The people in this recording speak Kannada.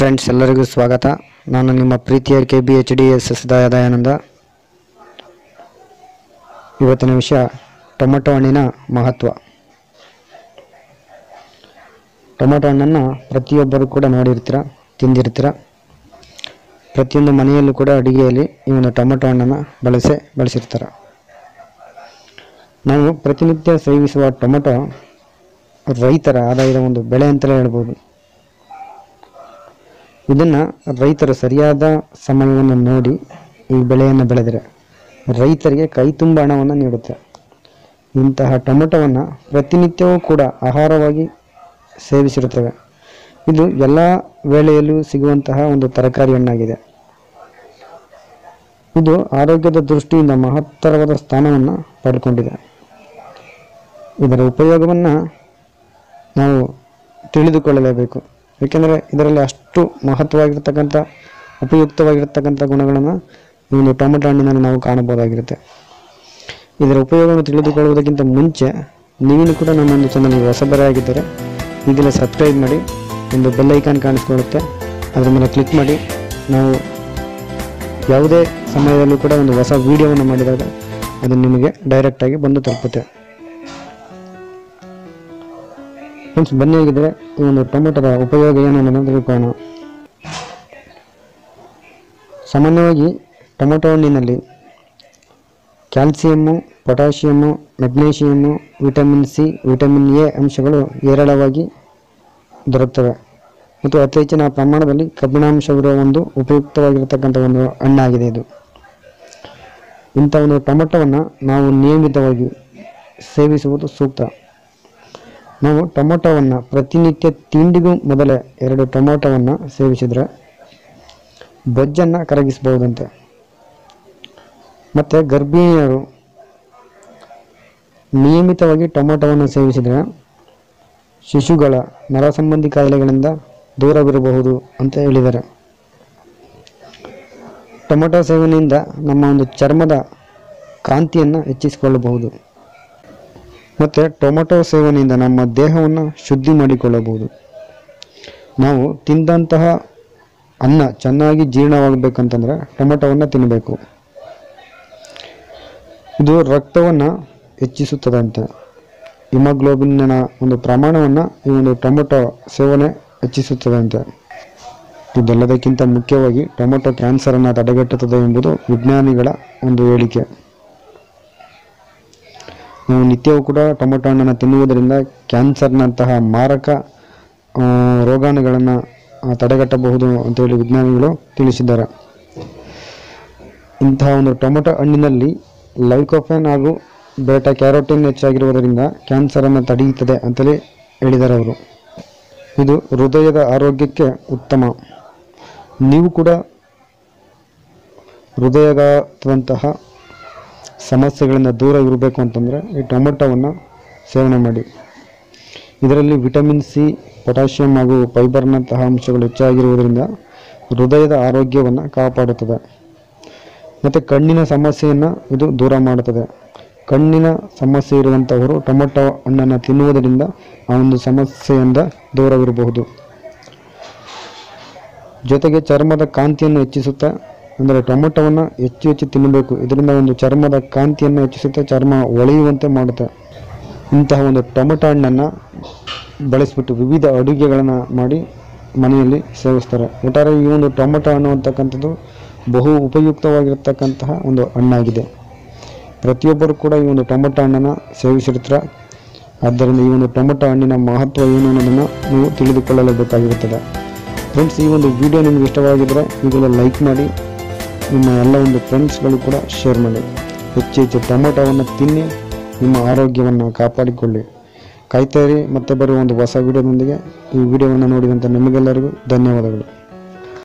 ಫ್ರೆಂಡ್ಸ್ ಎಲ್ಲರಿಗೂ ಸ್ವಾಗತ ನಾನು ನಿಮ್ಮ ಪ್ರೀತಿಯ K B H D S S Dayananda ಇವತ್ತಿನ ವಿಷಯ ಟೊಮೆಟೊ ಹಣ್ಣಿನ ಮಹತ್ವ ಟೊಮೆಟೊ ಹಣ್ಣನ್ನು ಪ್ರತಿಯೊಬ್ಬರು ಕೂಡ ನೋಡಿರ್ತೀರ ತಿಂದಿರ್ತೀರ ಪ್ರತಿಯೊಂದು ಮನೆಯಲ್ಲೂ ಕೂಡ ಅಡುಗೆಯಲ್ಲಿ ಈ ಒಂದು ಟೊಮೆಟೊ ಹಣ್ಣನ್ನು ಬಳಸೇ ಬಳಸಿರ್ತಾರೆ ನಾವು ಪ್ರತಿನಿತ್ಯ ಸೇವಿಸುವ ಟೊಮೆಟೊ ರೈತರ ಆದಾಯದ ಒಂದು ಬೆಳೆ ಅಂತಲೇ ಹೇಳ್ಬೋದು ಇದನ್ನು ರೈತರು ಸರಿಯಾದ ಸಮಯವನ್ನು ನೋಡಿ ಈ ಬೆಳೆಯನ್ನು ಬೆಳೆದರೆ ರೈತರಿಗೆ ಕೈ ತುಂಬ ಹಣವನ್ನು ನೀಡುತ್ತೆ ಇಂತಹ ಟೊಮೆಟೊವನ್ನು ಪ್ರತಿನಿತ್ಯವೂ ಕೂಡ ಆಹಾರವಾಗಿ ಸೇವಿಸಿರುತ್ತವೆ ಇದು ಎಲ್ಲ ವೇಳೆಯಲ್ಲೂ ಸಿಗುವಂತಹ ಒಂದು ತರಕಾರಿ ಹಣ್ಣಾಗಿದೆ ಇದು ಆರೋಗ್ಯದ ದೃಷ್ಟಿಯಿಂದ ಮಹತ್ತರವಾದ ಸ್ಥಾನವನ್ನು ಪಡ್ಕೊಂಡಿದೆ ಇದರ ಉಪಯೋಗವನ್ನು ನಾವು ತಿಳಿದುಕೊಳ್ಳಲೇಬೇಕು ಏಕೆಂದರೆ ಇದರಲ್ಲಿ ಅಷ್ಟು ಮಹತ್ವವಾಗಿರ್ತಕ್ಕಂಥ ಉಪಯುಕ್ತವಾಗಿರ್ತಕ್ಕಂಥ ಗುಣಗಳನ್ನು ಈ ಒಂದು ಟೊಮೆಟೊ ಹಣ್ಣಿನಲ್ಲಿ ನಾವು ಕಾಣಬಹುದಾಗಿರುತ್ತೆ ಇದರ ಉಪಯೋಗವನ್ನು ತಿಳಿದುಕೊಳ್ಳುವುದಕ್ಕಿಂತ ಮುಂಚೆ ನೀವಿನ ಕೂಡ ನಮ್ಮೊಂದು ಚಾನಲ್ಗೆ ಹೊಸಬರಾಗಿದ್ದರೆ ಈಗಲೇ ಸಬ್ಸ್ಕ್ರೈಬ್ ಮಾಡಿ ಒಂದು ಬೆಲ್ ಐಕಾನ್ ಕಾಣಿಸ್ಕೊಳ್ಳುತ್ತೆ ಅದರ ಮೇಲೆ ಕ್ಲಿಕ್ ಮಾಡಿ ನಾವು ಯಾವುದೇ ಸಮಯದಲ್ಲೂ ಕೂಡ ಒಂದು ಹೊಸ ವಿಡಿಯೋವನ್ನು ಮಾಡಿದಾಗ ಅದು ನಿಮಗೆ ಡೈರೆಕ್ಟಾಗಿ ಬಂದು ತಲುಪುತ್ತೆ ಫ್ರೆಂಡ್ಸ್ ಬನ್ನಿ ಆಗಿದ್ರೆ ಈ ಒಂದು ಟೊಮೆಟೊದ ಉಪಯೋಗ ಏನು ಅನ್ನೋದನ್ನು ತಿಳ್ಕೊಳ್ಳೋಣ ಸಾಮಾನ್ಯವಾಗಿ ಟೊಮೆಟೊ ಹಣ್ಣಿನಲ್ಲಿ calcium potassium magnesium vitamin C vitamin A ಅಂಶಗಳು ಹೇರಳವಾಗಿ ದೊರಕ್ತವೆ ಮತ್ತು ಅತಿ ಹೆಚ್ಚಿನ ಪ್ರಮಾಣದಲ್ಲಿ ಕಬ್ಬಿಣಾಂಶವಿರುವ ಒಂದು ಉಪಯುಕ್ತವಾಗಿರತಕ್ಕಂಥ ಒಂದು ಹಣ್ಣಾಗಿದೆ ಇದು ಇಂಥ ಒಂದು ಟೊಮೆಟೊವನ್ನು ನಾವು ನಿಯಮಿತವಾಗಿ ಸೇವಿಸುವುದು ಸೂಕ್ತ ನಾವು ಟೊಮೊಟೊವನ್ನು ಪ್ರತಿನಿತ್ಯ ತಿಂಡಿಗೂ ಮೊದಲೇ ಎರಡು ಟೊಮೊಟೊವನ್ನು ಸೇವಿಸಿದರೆ ಬೊಜ್ಜನ್ನು ಕರಗಿಸಬಹುದಂತೆ ಮತ್ತು ಗರ್ಭಿಣಿಯರು ನಿಯಮಿತವಾಗಿ ಟೊಮೊಟೊವನ್ನು ಸೇವಿಸಿದರೆ ಶಿಶುಗಳ ನರ ಸಂಬಂಧಿ ಕಾಯಿಲೆಗಳಿಂದ ದೂರವಿರಬಹುದು ಅಂತ ಹೇಳಿದ್ದಾರೆ ಟೊಮೊಟೊ ಸೇವನೆಯಿಂದ ನಮ್ಮ ಒಂದು ಚರ್ಮದ ಕಾಂತಿಯನ್ನು ಹೆಚ್ಚಿಸಿಕೊಳ್ಳಬಹುದು ಮತ್ತು ಟೊಮೆಟೊ ಸೇವನೆಯಿಂದ ನಮ್ಮ ದೇಹವನ್ನು ಶುದ್ಧಿ ಮಾಡಿಕೊಳ್ಳಬಹುದು ನಾವು ತಿಂದಂತಹ ಅನ್ನ ಚೆನ್ನಾಗಿ ಜೀರ್ಣವಾಗಬೇಕಂತಂದರೆ ಟೊಮೆಟೊವನ್ನು ತಿನ್ನಬೇಕು ಇದು ರಕ್ತವನ್ನು ಹೆಚ್ಚಿಸುತ್ತದಂತೆ ಹಿಮೋಗ್ಲೋಬಿನ್ನ ಒಂದು ಪ್ರಮಾಣವನ್ನು ಈ ಒಂದು ಟೊಮೆಟೊ ಸೇವನೆ ಹೆಚ್ಚಿಸುತ್ತದಂತೆ ಇದೆಲ್ಲದಕ್ಕಿಂತ ಮುಖ್ಯವಾಗಿ ಟೊಮೆಟೊ ಕ್ಯಾನ್ಸರನ್ನು ತಡೆಗಟ್ಟುತ್ತದೆ ಎಂಬುದು ವಿಜ್ಞಾನಿಗಳ ಒಂದು ಹೇಳಿಕೆ ನಾವು ನಿತ್ಯವೂ ಕೂಡ ಟೊಮೆಟೊ ಹಣ್ಣನ್ನು ತಿನ್ನುವುದರಿಂದ ಕ್ಯಾನ್ಸರ್ನಂತಹ ಮಾರಕ ಆ, ರೋಗಾಣುಗಳನ್ನು ಆ, ತಡೆಗಟ್ಟಬಹುದು ಅಂತೇಳಿ ವಿಜ್ಞಾನಿಗಳು ತಿಳಿಸಿದ್ದಾರೆ ಇಂತಹ ಒಂದು ಟೊಮೆಟೊ ಹಣ್ಣಿನಲ್ಲಿ ಲೈಕೋಫೆನ್ ಹಾಗೂ ಬೇಟಾ ಕ್ಯಾರೋಟಿನ್ ಹೆಚ್ಚಾಗಿರುವುದರಿಂದ ಕ್ಯಾನ್ಸರನ್ನು ತಡೆಯುತ್ತದೆ ಅಂತಲೇ ಹೇಳಿದ್ದಾರೆ ಅವರು ಇದು ಹೃದಯದ ಆರೋಗ್ಯಕ್ಕೆ ಉತ್ತಮ ನೀವು ಕೂಡ ಹೃದಯದಂತಹ ಸಮಸ್ಯೆಗಳಿಂದ ದೂರ ಇರಬೇಕು ಅಂತಂದರೆ ಈ ಟೊಮೆಟೊವನ್ನು ಸೇವನೆ ಮಾಡಿ ಇದರಲ್ಲಿ ವಿಟಮಿನ್ ಸಿ ಪೊಟ್ಯಾಷಿಯಂ ಹಾಗೂ ಫೈಬರ್ನಂತಹ ಅಂಶಗಳು ಹೆಚ್ಚಾಗಿರುವುದರಿಂದ ಹೃದಯದ ಆರೋಗ್ಯವನ್ನು ಕಾಪಾಡುತ್ತದೆ ಮತ್ತು ಕಣ್ಣಿನ ಸಮಸ್ಯೆಯನ್ನು ಇದು ದೂರ ಮಾಡುತ್ತದೆ ಕಣ್ಣಿನ ಸಮಸ್ಯೆ ಇರುವಂಥವರು ಟೊಮೆಟೊ ಹಣ್ಣನ್ನು ತಿನ್ನುವುದರಿಂದ ಆ ಒಂದು ಸಮಸ್ಯೆಯಿಂದ ದೂರವಿರಬಹುದು ಜೊತೆಗೆ ಚರ್ಮದ ಕಾಂತಿಯನ್ನು ಹೆಚ್ಚಿಸುತ್ತಾ ಅಂದರೆ ಟೊಮೆಟೊವನ್ನು ಹೆಚ್ಚು ಹೆಚ್ಚು ತಿನ್ನಬೇಕು ಇದರಿಂದ ಒಂದು ಚರ್ಮದ ಕಾಂತಿಯನ್ನು ಹೆಚ್ಚಿಸುತ್ತೆ ಚರ್ಮ ಹೊಳೆಯುವಂತೆ ಮಾಡುತ್ತೆ ಇಂತಹ ಒಂದು ಟೊಮೆಟೊ ಹಣ್ಣನ್ನು ಬಳಸಿಬಿಟ್ಟು ವಿವಿಧ ಅಡುಗೆಗಳನ್ನು ಮಾಡಿ ಮನೆಯಲ್ಲಿ ಸೇವಿಸ್ತಾರೆ ಒಟ್ಟಾರೆ ಈ ಒಂದು ಟೊಮೆಟೊ ಹಣ್ಣು ಅಂತಕ್ಕಂಥದ್ದು ಬಹು ಉಪಯುಕ್ತವಾಗಿರ್ತಕ್ಕಂತಹ ಒಂದು ಹಣ್ಣಾಗಿದೆ ಪ್ರತಿಯೊಬ್ಬರು ಕೂಡ ಈ ಒಂದು ಟೊಮೆಟೊ ಹಣ್ಣನ್ನು ಸೇವಿಸಿರ್ತಾರೆ ಆದ್ದರಿಂದ ಈ ಒಂದು ಟೊಮೆಟೊ ಹಣ್ಣಿನ ಮಹತ್ವ ಏನು ಅನ್ನೋದನ್ನು ನೀವು ತಿಳಿದುಕೊಳ್ಳಲೇಬೇಕಾಗಿರುತ್ತದೆ ಫ್ರೆಂಡ್ಸ್ ಈ ಒಂದು ವಿಡಿಯೋ ನಿಮಗೆ ಇಷ್ಟವಾಗಿದ್ದರೆ ಈಗಲೇ ಲೈಕ್ ಮಾಡಿ ನಿಮ್ಮ ಎಲ್ಲ ಒಂದು ಫ್ರೆಂಡ್ಸ್ಗಳು ಕೂಡ ಶೇರ್ ಮಾಡಿ ಹೆಚ್ಚು ಹೆಚ್ಚು ಟೊಮೆಟೊವನ್ನು ತಿನ್ನಿ ನಿಮ್ಮ ಆರೋಗ್ಯವನ್ನು ಕಾಪಾಡಿಕೊಳ್ಳಿ ಕಾಯ್ತಾ ಇರಿ ಮತ್ತೆ ಬರುವ ಒಂದು ಹೊಸ ವಿಡಿಯೋದೊಂದಿಗೆ ಈ ವಿಡಿಯೋವನ್ನು ನೋಡಿದಂಥ ನಿಮಗೆಲ್ಲರಿಗೂ ಧನ್ಯವಾದಗಳು